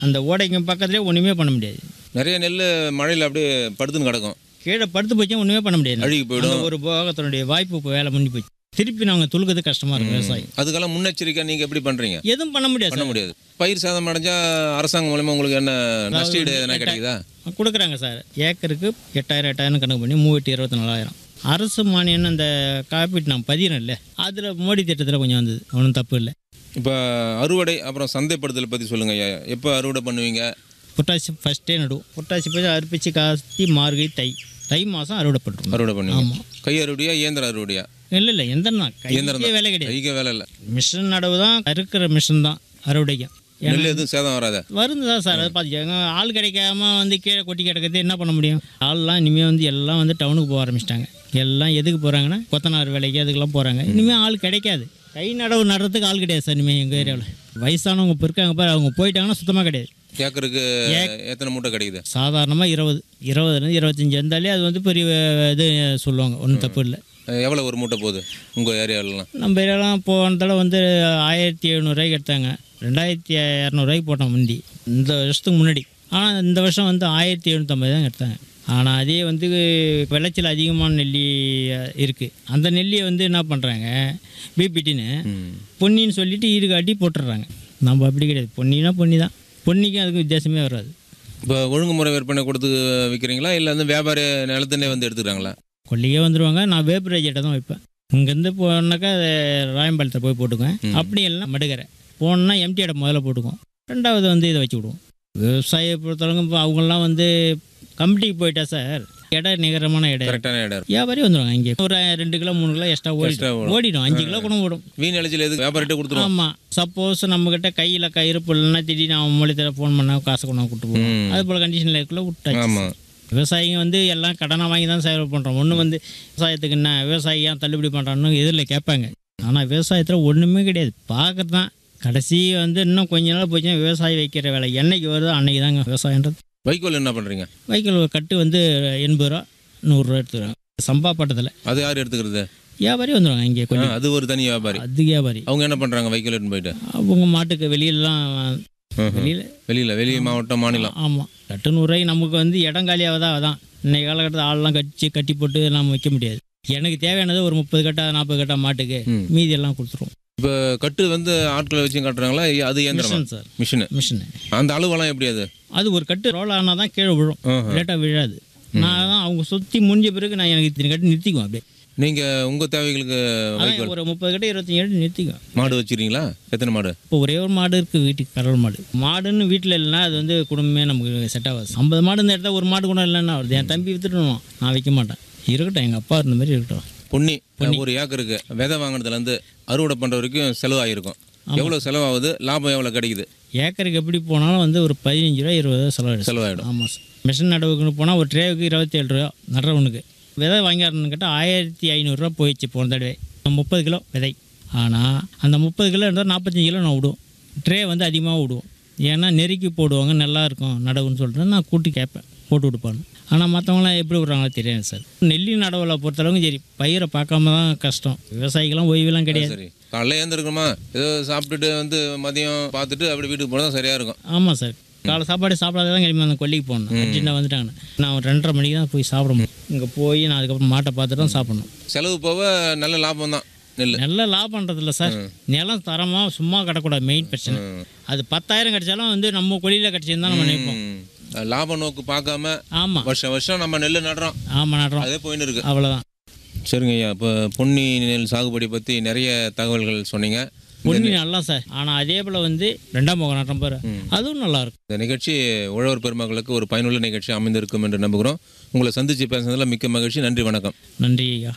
அந்த ஓடைக்கு பக்கத்துலேயே ஒன்றுமே பண்ண முடியாது நிறைய நெல் மழையில் அப்படியே படுத்துன்னு கிடக்கும் கீழே படுத்து போச்சு ஒன்றுமே பண்ண முடியாது அழுகி போயிடும் அந்த ஒரு போகத்தினுடைய வாய்ப்பு இப்போ வேலை முடிஞ்சு போச்சு திருப்பி நாங்கள் துளுக்கிறது கஷ்டமாக இருக்கும் விவசாயம் அதுக்கெல்லாம் முன்னெச்சரிக்கை நீங்கள் எப்படி பண்ணுறீங்க எதுவும் பண்ண முடியாது பண்ண முடியாது பயிர் சேதம் அடைஞ்சா அரசாங்கம் மூலமா உங்களுக்கு என்ன நஷ்டீடு எதனா கிடைக்குதா சார் கொடுக்குறாங்க சார் ஏக்கருக்கு எட்டாயிரம் எட்டாயிரம் கணக்கு பண்ணி மூவாயிரத்தி இருபத்தி நாலாயிரம் அரசு மானியம்னு அந்த காப்பீட்டு நான் பதிகிறோம் இல்லை அதில் மோடி திட்டத்தில் கொஞ்சம் வந்தது ஒன்றும் தப்பு இல்லை இப்போ அறுவடை அப்புறம் சந்தைப்படுத்தல் பற்றி சொல்லுங்க ஐயா எப்போ அறுவடை பண்ணுவீங்க புட்டாசி ஃபஸ்ட்டே நடுவோம் புட்டாசி போய் அரிப்பிச்சு காசி மார்கழி தை தை மாதம் அறுவடை பண்ணுறோம் அறுவடை பண்ணுவீங்க ஆமாம் கை அறுவடையா இயந்திர அறுவடையா இல்லை இல்லை எந்த தான் இயந்திரம் கைக்கே வேலை கிடையாது கைக்கு வேலை இல்லை மிஷின் நடவு தான் இருக்கிற மிஷின் தான் அறுவடைக்கு நெல் எதுவும் சேதம் வராத வருது தான் சார் அது பார்த்துக்கோங்க ஆள் கிடைக்காம வந்து கீழே கொட்டி கிடக்குது என்ன பண்ண முடியும் ஆள்லாம் இனிமேல் வந்து எல்லாம் வந்து டவுனுக்கு போக ஆரம்பிச்சிட்டாங்க எல்லாம் எதுக்கு போகிறாங்கன்னா கொத்தனார் வேலைக்கு அதுக்கெல்லாம் போகிறாங்க இனிமேல் ஆள் கிடைக்காது கை நடவு நடுறதுக்கு ஆள் கிடையாது சார் இனிமேல் எங்கள் ஏரியாவில் வயசானவங்க இப்போ இருக்காங்க பாரு அவங்க போயிட்டாங்கன்னா சுத்தமாக கிடையாது ஏக்கருக்கு எத்தனை மூட்டை கிடைக்குது சாதாரணமாக இருபது இருபதுலேருந்து இருபத்தஞ்சி இருந்தாலே அது வந்து பெரிய இது சொல்லுவாங்க ஒன்றும் தப்பு இல்லை எவ்வளோ ஒரு மூட்டை போகுது உங்கள் ஏரியாவிலலாம் நம்ம ஏரியாலாம் போன தடவை வந்து ஆயிரத்தி எழுநூறுவாய்க்கு எடுத்தாங்க ரெண்டாயிரத்தி இரநூறுவாய்க்கு போட்டோம் முந்தி இந்த வருஷத்துக்கு முன்னாடி ஆனால் இந்த வருஷம் வந்து ஆயிரத்தி எழுநூற்றம்பது தான் எடுத்தாங்க ஆனால் அதே வந்து விளைச்சல் அதிகமான நெல்லி இருக்குது அந்த நெல்லியை வந்து என்ன பண்ணுறாங்க பிபிடின்னு பொன்னின்னு சொல்லிட்டு ஈடுகாட்டி போட்டுடுறாங்க நம்ம அப்படி கிடையாது பொன்னினா பொன்னி தான் பொன்னிக்கும் அதுக்கும் வித்தியாசமே வராது இப்போ ஒழுங்குமுறை விற்பனை கொடுத்து விற்கிறீங்களா இல்லை வந்து வியாபாரி நிலத்துனே வந்து எடுத்துக்கிறாங்களா கொல்லியே வந்துடுவாங்க நான் வேப்பர் ரேஜெட்டை தான் வைப்பேன் இங்கேருந்து போனாக்கா ராயம்பாளத்தில் போய் போட்டுக்குவேன் அப்படி இல்லைன்னா மடுகரை போனோன்னா எம்டி இடம் முதல்ல போட்டுக்குவோம் ரெண்டாவது வந்து இதை வச்சு விடுவோம் விவசாய பொறுத்தவரைக்கும் இப்போ அவங்களாம் வந்து கமிட்டிக்கு போயிட்டா சார் இடம் நிகரமான இடம் கரெக்டான இடம் இருக்கு. வியாபாரி வந்துடுவாங்க இங்கே ஒரு ரெண்டு கிலோ மூணு கிலோ எக்ஸ்ட்ரா Extra ஓடிடும் ஓடும். ஓடிடும் அஞ்சு கிலோ கூட ஓடும் வீண் நிலச்சில் எதுக்கு வியாபாரிட்ட கொடுத்துருவோம் ஆமாம் சப்போஸ் நம்மக்கிட்ட கையில் கயிறுப்பு இல்லைன்னா திடீர்னு அவன் மூலியத்தில் ஃபோன் பண்ணால் காசு கொண்டு வந்து கொடுத்து போவோம் ம். அது போல் கண்டிஷனில் இருக்குள்ள விட்டாச்சு ஆமாம் விவசாயிங்க வந்து எல்லாம் கடனை வாங்கி தான் சேவை பண்ணுறோம் ஒன்று வந்து விவசாயத்துக்கு என்ன விவசாயி ஏன் தள்ளுபடி பண்ணுறான்னு எதிரில் கேட்பாங்க ஆனால் விவசாயத்தில் ஒன்றுமே கிடையாது பார்க்கறது தான் கடைசி வந்து இன்னும் கொஞ்ச நாள் போச்சுன்னா விவசாயி வைக்கிற வேலை என்னைக்கு வருதோ அன்னைக்கு தாங்க விவசாயன்றது வைக்கோல் என்ன பண்ணுறீங்க வைக்கோல் ஒரு கட்டு வந்து எண்பது ரூபா நூறுரூவா எடுத்துக்கிறாங்க சம்பா பட்டத்தில் அது யார் எடுத்துக்கிறது வியாபாரி வந்துடுவாங்க இங்கே ஆ, கொஞ்சம் அது ஒரு தனி வியாபாரி அது வியாபாரி அவங்க என்ன பண்ணுறாங்க வைக்கோல் எடுத்துன்னு போயிட்டு அவங்க மாட்டுக்கு வெளியிலலாம் ம்ஹும். வெளியில் வெளியில் வெளி மாவட்டம் மாநிலம் ஆமாம் கட்டு நூறுரூவாய்க்கு நமக்கு வந்து இடம் காலியாவதா அதான் இன்னைக்கு காலகட்டத்தில் ஆள்லாம் கட்டி கட்டி போட்டு நம்ம வைக்க முடியாது எனக்கு தேவையானது ஒரு முப்பது கட்டா நாற்பது கட்டா மாட்டுக்கு ம். மீதி எல்லாம் கொடுத்துருவோம் இப்போ கட்டு வந்து ஆட்களை வச்சு கட்டுறாங்களா அது இயந்திரமா மிஷின் சார் மிஷினு மிஷினு அந்த அளவெல்லாம் எப்படி அது அது ஒரு கட்டு ரோல் ஆனால் தான் கீழே விழும் ஆஹா. லேட்டாக விழாது நான் தான் அவங்க சுற்றி முடிஞ்ச பிறகு நான் எனக்கு இத்தனை கட்டு நிறுத்திக்குவேன் அப்படியே நீங்கள் உங்கள் தேவைகளுக்கு வைக்கோல் அதான் ஒரு முப்பது கட்டு இருபத்தஞ்சு கட்டு நிறுத்திக்குவேன் மாடு வச்சுக்கிறீங்களா எத்தனை மாடு இப்போ ஒரே ஒரு மாடு இருக்குது வீட்டுக்கு கடவுள் மாடு மாடுன்னு வீட்டில் இல்லைன்னா அது வந்து குடும்பமே நமக்கு செட் ஆகாது ஐம்பது மாடு இந்த இடத்துல ஒரு மாடு கூட இல்லைன்னா வருது என் தம்பி வித்துட்டுருவான் நான் வைக்க மாட்டேன் இருக்கட்டும் எங்கள் அப்பா இருந்த மாதிரி இருக்கட்டும் பொன்னி ஒரு ஏக்கருக்கு விதை வாங்குறதுலேருந்து அறுவடை பண்ணுற வரைக்கும் செலவாகிருக்கும் எவ்வளோ செலவாகுது லாபம் எவ்வளோ கிடைக்குது ஏக்கருக்கு எப்படி போனாலும் வந்து ஒரு பதினஞ்சு ரூபா இருபது ரூபா செலவாயிடும் செலவாயிடும் ஆமாம் சார் மிஷின் நடவுக்குன்னு போனால் ஒரு ட்ரேவுக்கு இருபத்தேழு ரூபா நடுறவனுக்கு விதை வாங்கியாருன்னு கேட்டால் ஆயிரத்தி ஐநூறுரூவா போயிடுச்சு போன தடவை முப்பது கிலோ விதை ஆனால் அந்த முப்பது கிலோ இருந்தால் நாற்பத்தஞ்சு கிலோ நான் விடுவோம் ட்ரே வந்து அதிகமாக விடுவோம் ஏன்னா நெருக்கி போடுவாங்க நல்லா இருக்கும் நடவுன்னு சொல்லிட்டு நான் கூட்டி கேட்பேன் போட்டு விடுப்பான்னு ஆனால் மற்றவங்களாம் எப்படி விட்றாங்களோ தெரியாது சார் நெல்லி நடவில் பொறுத்தளவுக்கு சரி பயிரை பார்க்காம தான் கஷ்டம் விவசாயிக்கெல்லாம் ஓய்வெல்லாம் கிடையாது சரி காலைல ஏந்திருக்கணுமா ஏதோ சாப்பிட்டுட்டு வந்து மதியம் பார்த்துட்டு அப்படி வீட்டுக்கு போனால் தான் சரியாக இருக்கும் ஆமாம் சார் காலை சாப்பாடு சாப்பிடாத தான் கிளம்பி அந்த கொல்லிக்கு போகணும் அர்ஜென்ட்டாக வந்துட்டாங்கன்னு நான் ஒரு ரெண்டரை மணிக்கு தான் போய் சாப்பிட முடியும் இங்கே போய் நான் அதுக்கப்புறம் மாட்டை பார்த்துட்டு தான் சாப்பிடணும் செலவு போக நல்ல லாபம் தான் நெல் நல்ல லாபம்ன்றது இல்லை சார் நிலம் தரமாக சும்மா கிடக்கூடாது மெயின் பிரச்சனை அது பத்தாயிரம் கிடைச்சாலும் வந்து நம்ம கொல்லியில் கிடச்சிருந்தா நம்ம நினைப்போம் ம். லாப நோக்கு பார்க்காம ஆமாம் வருஷம் வருஷம் நம்ம நெல் நடுறோம் ஆமாம் நடுறோம் அதே போயின்னு இருக்கு அவ்வளோதான் சரிங்க ஐயா இப்போ பொன்னி நெல் சாகுபடி பற்றி நிறைய தகவல்கள் சொன்னீங்க பொன்னி நல்லா சார் ஆனால் அதே போல் வந்து ரெண்டாம் முகம் நடுறோம் பாரு அதுவும் நல்லா இருக்கும் இந்த நிகழ்ச்சி உழவர் பெருமக்களுக்கு ஒரு பயனுள்ள நிகழ்ச்சி அமைந்திருக்கும் என்று நம்புகிறோம் உங்களை சந்திச்சு பேசுனதுல மிக்க மகிழ்ச்சி நன்றி வணக்கம் நன்றி ஐயா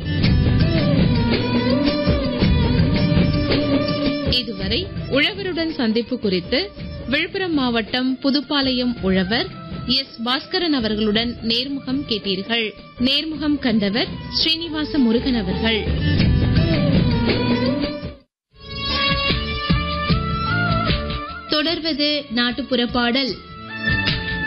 இதுவரை உழவருடன் சந்திப்பு குறித்து விழுப்புரம் மாவட்டம் புதுப்பாளையம் உழவர் எஸ் பாஸ்கரன் அவர்களுடன் நேர்முகம் கேட்டீர்கள் நேர்முகம் கண்டவர் ஸ்ரீனிவாச முருகன் அவர்கள் தொடர்வது நாட்டுப்புற பாடல்